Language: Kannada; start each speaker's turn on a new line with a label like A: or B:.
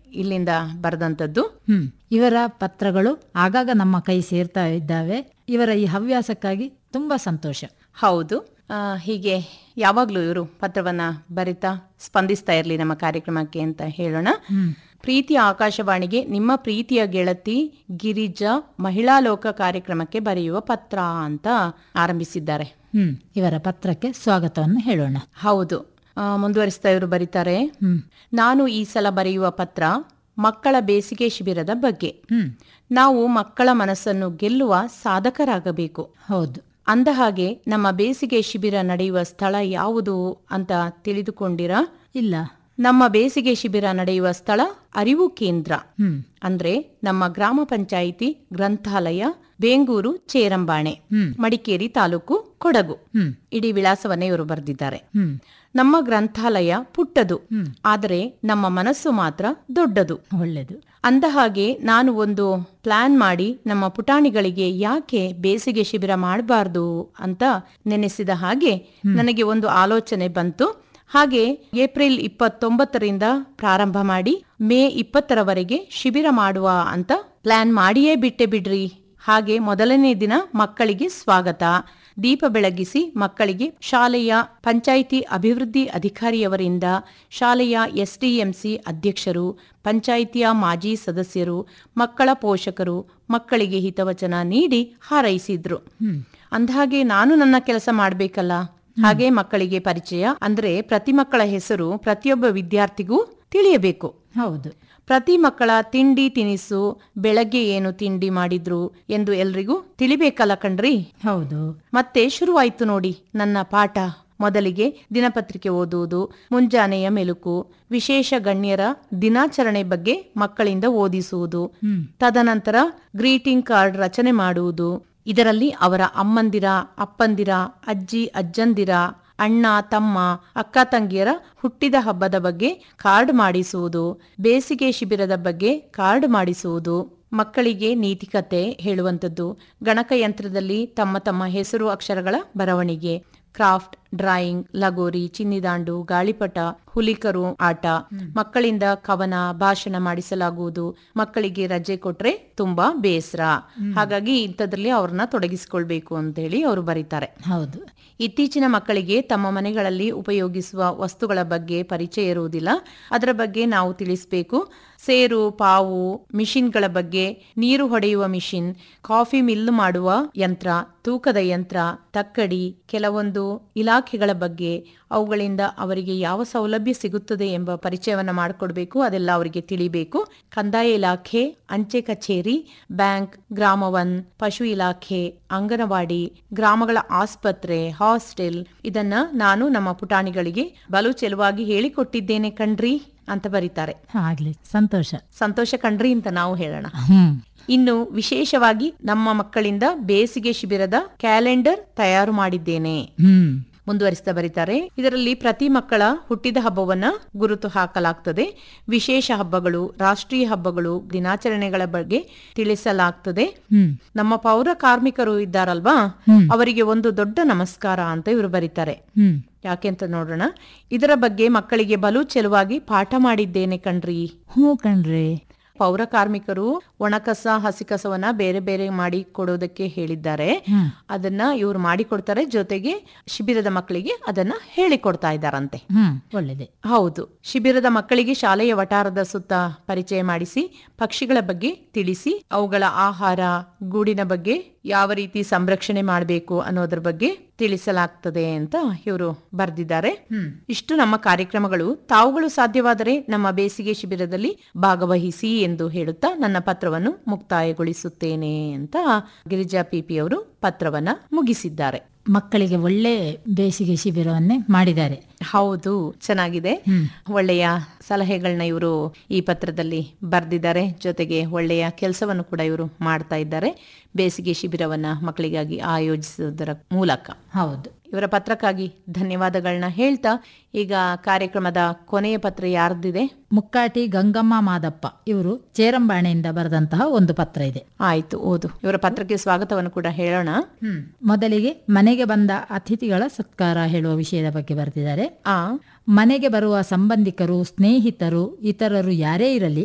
A: ಇಲ್ಲಿಂದ ಬರೆದಂಥದ್ದು
B: ಹ್ಮ್ ಇವರ ಪತ್ರಗಳು ಆಗಾಗ ನಮ್ಮ ಕೈ ಸೇರ್ತಾ ಇದ್ದಾವೆ ಇವರ ಈ ಹವ್ಯಾಸಕ್ಕಾಗಿ ತುಂಬಾ ಸಂತೋಷ
A: ಹೌದು ಆ, ಹೀಗೆ ಯಾವಾಗಲೂ ಇವರು ಪತ್ರವನ್ನ ಬರಿತಾ ಸ್ಪಂದಿಸ್ತಾ ಇರಲಿ ನಮ್ಮ ಕಾರ್ಯಕ್ರಮಕ್ಕೆ ಅಂತ ಹೇಳೋಣ ಪ್ರೀತಿಯ ಆಕಾಶವಾಣಿಗೆ ನಿಮ್ಮ ಪ್ರೀತಿಯ ಗೆಳತಿ ಗಿರಿಜಾ ಮಹಿಳಾ ಲೋಕ ಕಾರ್ಯಕ್ರಮಕ್ಕೆ ಬರೆಯುವ ಪತ್ರ ಅಂತ ಆರಂಭಿಸಿದ್ದಾರೆ
B: ಹ್ಮ್ ಇವರ ಪತ್ರಕ್ಕೆ ಸ್ವಾಗತವನ್ನು ಹೇಳೋಣ
A: ಹೌದು ಆ, ಮುಂದುವರಿಸ್ತಾ ಇವರು ಬರೀತಾರೆ
B: ಹ್ಮ್
A: ನಾನು ಈ ಸಲ ಬರೆಯುವ ಪತ್ರ ಮಕ್ಕಳ ಬೇಸಿಗೆ ಶಿಬಿರದ ಬಗ್ಗೆ
B: ಹ್ಮ್
A: ನಾವು ಮಕ್ಕಳ ಮನಸ್ಸನ್ನು ಗೆಲ್ಲುವ ಸಾಧಕರಾಗಬೇಕು
B: ಹೌದು
A: ಅಂದ ಹಾಗೆ ನಮ್ಮ ಬೇಸಿಗೆ ಶಿಬಿರ ನಡೆಯುವ ಸ್ಥಳ ಯಾವುದು ಅಂತ ತಿಳಿದುಕೊಂಡಿರಾ
B: ಇಲ್ಲ
A: ನಮ್ಮ ಬೇಸಿಗೆ ಶಿಬಿರ ನಡೆಯುವ ಸ್ಥಳ ಅರಿವು ಕೇಂದ್ರ
B: ಹ್ಮ್
A: ಅಂದ್ರೆ ನಮ್ಮ ಗ್ರಾಮ ಪಂಚಾಯಿತಿ ಗ್ರಂಥಾಲಯ ಬೇಂಗೂರು ಚೇರಂಬಾಣೆ
B: ಹ್ಮ್.
A: ಮಡಿಕೇರಿ ತಾಲೂಕು ಕೊಡಗು
B: ಹ್ಮ್
A: ಇಡೀ ವಿಳಾಸವನ್ನೇ ಇವರು ಬರೆದಿದ್ದಾರೆ
B: ಹ್ಮ್
A: ನಮ್ಮ ಗ್ರಂಥಾಲಯ ಪುಟ್ಟದು ಆದರೆ ನಮ್ಮ ಮನಸ್ಸು ಮಾತ್ರ ದೊಡ್ಡದು
B: ಒಳ್ಳೆಯದು
A: ಅಂದ ಹಾಗೆ ನಾನು ಒಂದು ಪ್ಲಾನ್ ಮಾಡಿ ನಮ್ಮ ಪುಟಾಣಿಗಳಿಗೆ ಯಾಕೆ ಬೇಸಿಗೆ ಶಿಬಿರ ಮಾಡಬಾರ್ದು ಅಂತ ನೆನೆಸಿದ ಹಾಗೆ ನನಗೆ ಒಂದು ಆಲೋಚನೆ ಬಂತು ಹಾಗೆ ಏಪ್ರಿಲ್ ಇಪ್ಪತ್ತೊಂಬತ್ತರಿಂದ ಪ್ರಾರಂಭ ಮಾಡಿ ಮೇ ಇಪ್ಪತ್ತರವರೆಗೆ ಶಿಬಿರ ಮಾಡುವ ಅಂತ ಪ್ಲಾನ್ ಮಾಡಿಯೇ ಬಿಟ್ಟೆ ಬಿಡ್ರಿ ಹಾಗೆ ಮೊದಲನೇ ದಿನ ಮಕ್ಕಳಿಗೆ ಸ್ವಾಗತ ದೀಪ ಬೆಳಗಿಸಿ ಮಕ್ಕಳಿಗೆ ಶಾಲೆಯ ಪಂಚಾಯಿತಿ ಅಭಿವೃದ್ಧಿ ಅಧಿಕಾರಿಯವರಿಂದ ಶಾಲೆಯ ಎಸ್ಡಿಎಂಸಿ ಅಧ್ಯಕ್ಷರು ಪಂಚಾಯಿತಿಯ ಮಾಜಿ ಸದಸ್ಯರು ಮಕ್ಕಳ ಪೋಷಕರು ಮಕ್ಕಳಿಗೆ ಹಿತವಚನ ನೀಡಿ ಹಾರೈಸಿದ್ರು ಅಂದಹಾಗೆ ನಾನು ನನ್ನ ಕೆಲಸ ಮಾಡಬೇಕಲ್ಲ ಹಾಗೆ ಮಕ್ಕಳಿಗೆ ಪರಿಚಯ ಅಂದ್ರೆ ಪ್ರತಿ ಮಕ್ಕಳ ಹೆಸರು ಪ್ರತಿಯೊಬ್ಬ ವಿದ್ಯಾರ್ಥಿಗೂ ತಿಳಿಯಬೇಕು
B: ಹೌದು
A: ಪ್ರತಿ ಮಕ್ಕಳ ತಿಂಡಿ ತಿನಿಸು ಬೆಳಗ್ಗೆ ಏನು ತಿಂಡಿ ಮಾಡಿದ್ರು ಎಂದು ಎಲ್ರಿಗೂ ತಿಳಿಬೇಕಲ್ಲ ಕಣ್ರಿ
B: ಹೌದು
A: ಮತ್ತೆ ಶುರುವಾಯ್ತು ನೋಡಿ ನನ್ನ ಪಾಠ ಮೊದಲಿಗೆ ದಿನಪತ್ರಿಕೆ ಓದುವುದು ಮುಂಜಾನೆಯ ಮೆಲುಕು ವಿಶೇಷ ಗಣ್ಯರ ದಿನಾಚರಣೆ ಬಗ್ಗೆ ಮಕ್ಕಳಿಂದ ಓದಿಸುವುದು ತದನಂತರ ಗ್ರೀಟಿಂಗ್ ಕಾರ್ಡ್ ರಚನೆ ಮಾಡುವುದು ಇದರಲ್ಲಿ ಅವರ ಅಮ್ಮಂದಿರ ಅಪ್ಪಂದಿರ ಅಜ್ಜಿ ಅಜ್ಜಂದಿರ ಅಣ್ಣ ತಮ್ಮ ಅಕ್ಕ ತಂಗಿಯರ ಹುಟ್ಟಿದ ಹಬ್ಬದ ಬಗ್ಗೆ ಕಾರ್ಡ್ ಮಾಡಿಸುವುದು ಬೇಸಿಗೆ ಶಿಬಿರದ ಬಗ್ಗೆ ಕಾರ್ಡ್ ಮಾಡಿಸುವುದು ಮಕ್ಕಳಿಗೆ ನೀತಿಕತೆ ಹೇಳುವಂಥದ್ದು ಗಣಕಯಂತ್ರದಲ್ಲಿ ತಮ್ಮ ತಮ್ಮ ಹೆಸರು ಅಕ್ಷರಗಳ ಬರವಣಿಗೆ ಕ್ರಾಫ್ಟ್ ಡ್ರಾಯಿಂಗ್ ಲಗೋರಿ ಚಿನ್ನಿದಾಂಡು ಗಾಳಿಪಟ ಹುಲಿಕರು ಆಟ ಮಕ್ಕಳಿಂದ ಕವನ ಭಾಷಣ ಮಾಡಿಸಲಾಗುವುದು ಮಕ್ಕಳಿಗೆ ರಜೆ ಕೊಟ್ರೆ ತುಂಬಾ ಬೇಸರ ಹಾಗಾಗಿ ಇಂಥದ್ರಲ್ಲಿ ಅವ್ರನ್ನ ತೊಡಗಿಸಿಕೊಳ್ಬೇಕು ಅಂತ ಹೇಳಿ ಅವರು ಬರೀತಾರೆ
B: ಹೌದು
A: ಇತ್ತೀಚಿನ ಮಕ್ಕಳಿಗೆ ತಮ್ಮ ಮನೆಗಳಲ್ಲಿ ಉಪಯೋಗಿಸುವ ವಸ್ತುಗಳ ಬಗ್ಗೆ ಪರಿಚಯ ಇರುವುದಿಲ್ಲ ಅದರ ಬಗ್ಗೆ ನಾವು ತಿಳಿಸಬೇಕು ಸೇರು ಪಾವು ಮಿಷಿನ್ಗಳ ಬಗ್ಗೆ ನೀರು ಹೊಡೆಯುವ ಮಿಷಿನ್ ಕಾಫಿ ಮಿಲ್ ಮಾಡುವ ಯಂತ್ರ ತೂಕದ ಯಂತ್ರ ತಕ್ಕಡಿ ಕೆಲವೊಂದು ಇಲಾಖೆಗಳ ಬಗ್ಗೆ ಅವುಗಳಿಂದ ಅವರಿಗೆ ಯಾವ ಸೌಲಭ್ಯ ಸಿಗುತ್ತದೆ ಎಂಬ ಪರಿಚಯವನ್ನ ಮಾಡಿಕೊಡ್ಬೇಕು ಅದೆಲ್ಲ ಅವರಿಗೆ ತಿಳಿಬೇಕು ಕಂದಾಯ ಇಲಾಖೆ ಅಂಚೆ ಕಚೇರಿ ಬ್ಯಾಂಕ್ ಗ್ರಾಮವನ್ ಪಶು ಇಲಾಖೆ ಅಂಗನವಾಡಿ ಗ್ರಾಮಗಳ ಆಸ್ಪತ್ರೆ ಹಾಸ್ಟೆಲ್ ಇದನ್ನ ನಾನು ನಮ್ಮ ಪುಟಾಣಿಗಳಿಗೆ ಬಲು ಚೆಲುವಾಗಿ ಹೇಳಿಕೊಟ್ಟಿದ್ದೇನೆ ಕಣ್ರಿ ಅಂತ ಬರೀತಾರೆ
B: ಆಗ್ಲಿ ಸಂತೋಷ
A: ಸಂತೋಷ ಕಣ್ರಿ ಅಂತ ನಾವು ಹೇಳೋಣ
B: ಹ್ಮ್
A: ಇನ್ನು ವಿಶೇಷವಾಗಿ ನಮ್ಮ ಮಕ್ಕಳಿಂದ ಬೇಸಿಗೆ ಶಿಬಿರದ ಕ್ಯಾಲೆಂಡರ್ ತಯಾರು ಮಾಡಿದ್ದೇನೆ
B: ಹ್ಮ್
A: ಮುಂದುವರಿಸ್ತಾ ಬರೀತಾರೆ ಇದರಲ್ಲಿ ಪ್ರತಿ ಮಕ್ಕಳ ಹುಟ್ಟಿದ ಹಬ್ಬವನ್ನ ಗುರುತು ಹಾಕಲಾಗ್ತದೆ ವಿಶೇಷ ಹಬ್ಬಗಳು ರಾಷ್ಟ್ರೀಯ ಹಬ್ಬಗಳು ದಿನಾಚರಣೆಗಳ ಬಗ್ಗೆ ತಿಳಿಸಲಾಗ್ತದೆ
B: ಹ್ಮ್
A: ನಮ್ಮ ಪೌರ ಕಾರ್ಮಿಕರು ಇದ್ದಾರಲ್ವಾ ಅವರಿಗೆ ಒಂದು ದೊಡ್ಡ ನಮಸ್ಕಾರ ಅಂತ ಇವರು ಬರೀತಾರೆ
B: ಹ್ಮ್
A: ಯಾಕೆಂತ ನೋಡೋಣ ಇದರ ಬಗ್ಗೆ ಮಕ್ಕಳಿಗೆ ಬಲು ಚೆಲುವಾಗಿ ಪಾಠ ಮಾಡಿದ್ದೇನೆ ಕಣ್ರಿ
B: ಹ್ಞೂ ಕಣ್ರಿ
A: ಪೌರ ಕಾರ್ಮಿಕರು ಒಣಕಸ ಹಸಿ ಕಸವನ್ನ ಬೇರೆ ಬೇರೆ ಮಾಡಿ ಕೊಡೋದಕ್ಕೆ ಹೇಳಿದ್ದಾರೆ
B: ಹ್ಮ್.
A: ಅದನ್ನ ಇವ್ರು ಮಾಡಿಕೊಡ್ತಾರೆ ಜೊತೆಗೆ ಶಿಬಿರದ ಮಕ್ಕಳಿಗೆ ಅದನ್ನ ಹೇಳಿಕೊಡ್ತಾ ಇದ್ದಾರಂತೆ
B: ಹ್ಮ್ ಒಳ್ಳೇದೆ
A: ಹೌದು ಶಿಬಿರದ ಮಕ್ಕಳಿಗೆ ಶಾಲೆಯ ವಟಾರದ ಸುತ್ತ ಪರಿಚಯ ಮಾಡಿಸಿ ಪಕ್ಷಿಗಳ ಬಗ್ಗೆ ತಿಳಿಸಿ ಅವುಗಳ ಆಹಾರ ಗೂಡಿನ ಬಗ್ಗೆ ಯಾವ ರೀತಿ ಸಂರಕ್ಷಣೆ ಮಾಡಬೇಕು ಅನ್ನೋದ್ರ ಬಗ್ಗೆ ತಿಳಿಸಲಾಗ್ತದೆ ಅಂತ ಇವರು ಬರೆದಿದ್ದಾರೆ ಇಷ್ಟು ನಮ್ಮ ಕಾರ್ಯಕ್ರಮಗಳು ತಾವುಗಳು ಸಾಧ್ಯವಾದರೆ ನಮ್ಮ ಬೇಸಿಗೆ ಶಿಬಿರದಲ್ಲಿ ಭಾಗವಹಿಸಿ ಎಂದು ಹೇಳುತ್ತಾ ನನ್ನ ಪತ್ರವನ್ನು ಮುಕ್ತಾಯಗೊಳಿಸುತ್ತೇನೆ ಅಂತ ಗಿರಿಜಾ ಪಿಪಿ ಅವರು ಪತ್ರವನ್ನ ಮುಗಿಸಿದ್ದಾರೆ
B: ಮಕ್ಕಳಿಗೆ ಒಳ್ಳೆ ಬೇಸಿಗೆ ಶಿಬಿರವನ್ನೇ ಮಾಡಿದ್ದಾರೆ
A: ಹೌದು ಚೆನ್ನಾಗಿದೆ ಒಳ್ಳೆಯ ಸಲಹೆಗಳನ್ನ ಇವರು ಈ ಪತ್ರದಲ್ಲಿ ಬರೆದಿದ್ದಾರೆ ಜೊತೆಗೆ ಒಳ್ಳೆಯ ಕೆಲಸವನ್ನು ಕೂಡ ಇವರು ಮಾಡ್ತಾ ಇದ್ದಾರೆ ಬೇಸಿಗೆ ಶಿಬಿರವನ್ನ ಮಕ್ಕಳಿಗಾಗಿ ಆಯೋಜಿಸುವುದರ ಮೂಲಕ
B: ಹೌದು
A: ಇವರ ಪತ್ರಕ್ಕಾಗಿ ಧನ್ಯವಾದಗಳನ್ನ ಹೇಳ್ತಾ ಈಗ ಕಾರ್ಯಕ್ರಮದ ಕೊನೆಯ ಪತ್ರ ಯಾರ್ದಿದೆ
B: ಮುಕ್ಕಾಟಿ ಗಂಗಮ್ಮ ಮಾದಪ್ಪ ಇವರು ಚೇರಂಬಾಣೆಯಿಂದ ಬರೆದಂತಹ ಒಂದು ಪತ್ರ ಇದೆ
A: ಆಯ್ತು ಓದು ಇವರ ಪತ್ರಕ್ಕೆ ಸ್ವಾಗತವನ್ನು ಕೂಡ ಹೇಳೋಣ
B: ಮೊದಲಿಗೆ ಮನೆಗೆ ಬಂದ ಅತಿಥಿಗಳ ಸತ್ಕಾರ ಹೇಳುವ ವಿಷಯದ ಬಗ್ಗೆ ಬರೆದಿದ್ದಾರೆ
A: ಆ
B: ಮನೆಗೆ ಬರುವ ಸಂಬಂಧಿಕರು ಸ್ನೇಹಿತರು ಇತರರು ಯಾರೇ ಇರಲಿ